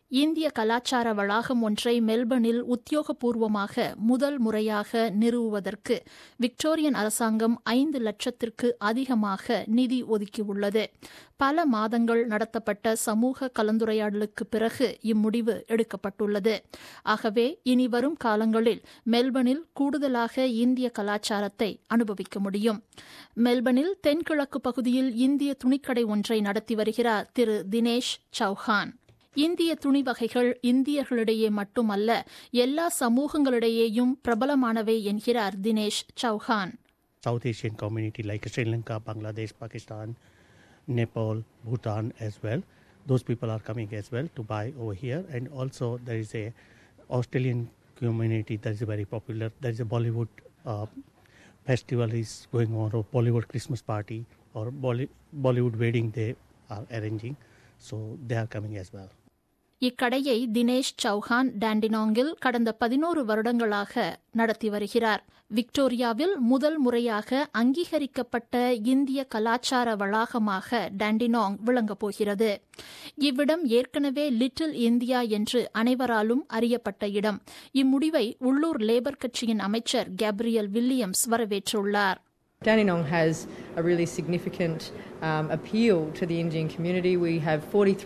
இந்திய கலாச்சார வளாகம் ஒன்றை மெல்பர்னில் உத்தியோகபூர்வமாக முதல் முறையாக நிறுவுவதற்கு விக்டோரியன் அரசாங்கம் ஐந்து லட்சத்திற்கு அதிகமாக நிதி ஒதுக்கியுள்ளது பல மாதங்கள் நடத்தப்பட்ட சமூக கலந்துரையாடலுக்கு பிறகு இம்முடிவு எடுக்கப்பட்டுள்ளது ஆகவே இனி வரும் காலங்களில் மெல்பர்னில் கூடுதலாக இந்திய கலாச்சாரத்தை அனுபவிக்க முடியும் மெல்பர்னில் தென்கிழக்கு பகுதியில் இந்திய துணிக்கடை ஒன்றை நடத்தி வருகிறார் திரு தினேஷ் சௌஹான் இந்திய துணி வகைகள் இந்தியர்களிடையே மட்டுமல்ல எல்லா சமூகங்களிடையேயும் பிரபலமானவை என்கிறார் Dinesh Chauhan South Asian community like Sri Lanka, Bangladesh, Pakistan, Nepal, Bhutan as well. Those people are coming as well to buy over here, and also there is a Australian community that is very popular. There is a Bollywood uh, festival is going on, or Bollywood Christmas party, or Bolly- Bollywood wedding they are arranging, so they are coming as well. இக்கடையை Dinesh Chauhan டாண்டினாங்கில் கடந்த பதினோரு வருடங்களாக நடத்தி வருகிறார் விக்டோரியாவில் முதல் முறையாக அங்கீகரிக்கப்பட்ட இந்திய கலாச்சார வளாகமாக டாண்டினாங் விளங்கப் போகிறது இவ்விடம் ஏற்கனவே லிட்டில் இந்தியா என்று அனைவராலும் அறியப்பட்ட இடம் இம்முடிவை உள்ளூர் லேபர் கட்சியின் அமைச்சர் கேப்ரியல் வில்லியம்ஸ் வரவேற்றுள்ளார் Dandenong has a really significant um, appeal to the Indian community. We have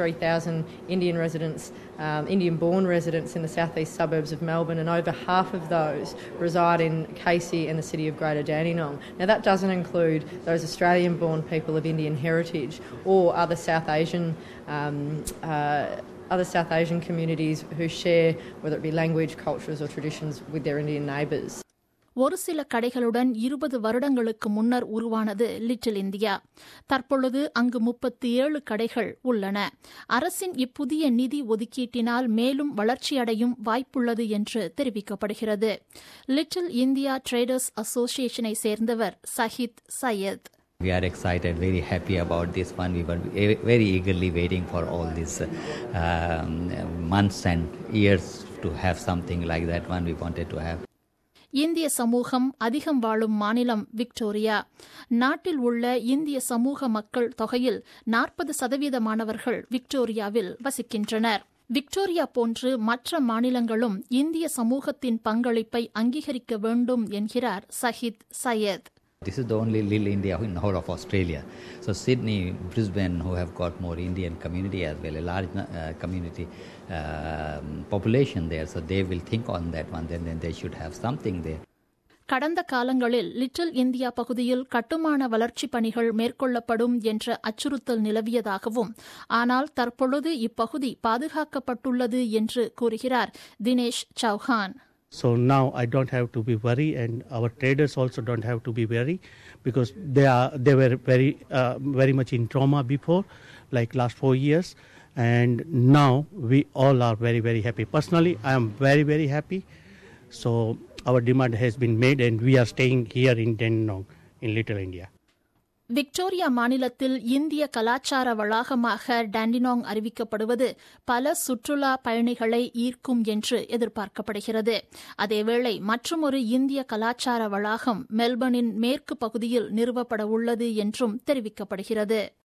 43,000 Indian residents, um, Indian born residents in the southeast suburbs of Melbourne, and over half of those reside in Casey and the city of Greater Dandenong. Now, that doesn't include those Australian born people of Indian heritage or other South Asian. Um, uh, other South Asian communities who share, whether it be language, cultures, or traditions, with their Indian neighbours. ஒரு சில கடைகளுடன் இருபது வருடங்களுக்கு முன்னர் உருவானது little India தற்பொழுது அங்கு முப்பத்தி ஏழு கடைகள் உள்ளன அரசின் இப்புதிய நிதி ஒதுக்கீட்டினால் மேலும் வளர்ச்சியடையும் வாய்ப்புள்ளது என்று தெரிவிக்கப்படுகிறது லிட்டில் இந்தியா ட்ரேடர்ஸ் அசோசியேஷனை சேர்ந்தவர் சஹித் Syed We are excited, very happy about this one. We were e- very eagerly waiting for all these um, months and years to have something like that one we wanted to have. இந்திய சமூகம் அதிகம் வாழும் மாநிலம் Victoria நாட்டில் உள்ள இந்திய சமூக மக்கள் தொகையில் நாற்பது சதவீதமானவர்கள் விக்டோரியாவில் வசிக்கின்றனர் விக்டோரியா போன்று மற்ற மாநிலங்களும் இந்திய சமூகத்தின் பங்களிப்பை அங்கீகரிக்க வேண்டும் என்கிறார் சஹித் Syed This is the only little India in the whole of Australia. So Sydney, Brisbane, who have got more Indian community as well, a large uh, community um population there. So they will think on that one. Then, then they should have something there. கடந்த காலங்களில் little India பகுதியில் கட்டுமான வளர்ச்சிப் பணிகள் மேற்கொள்ளப்படும் என்ற அச்சுறுத்தல் நிலவியதாகவும் ஆனால் தற்பொழுது இப்பகுதி பாதுகாக்கப்பட்டுள்ளது என்று கூறுகிறார் Dinesh Chauhan So now I don't have to be worried, and our traders also don't have to be worried because they are they were very uh, very much in trauma before, like last four years, and now we all are very very happy. Personally, I am very very happy. So our demand has been made, and we are staying here in Dandenong in Little India. Victoria மாநிலத்தில் இந்திய கலாச்சார வளாகமாக டாண்டினாங் அறிவிக்கப்படுவது பல சுற்றுலா பயணிகளை ஈர்க்கும் என்று எதிர்பார்க்கப்படுகிறது அதேவேளை மற்றுமொரு இந்திய கலாச்சார வளாகம் மெல்பர்னின் மேற்கு பகுதியில் நிறுவப்பட உள்ளது என்றும் தெரிவிக்கப்படுகிறது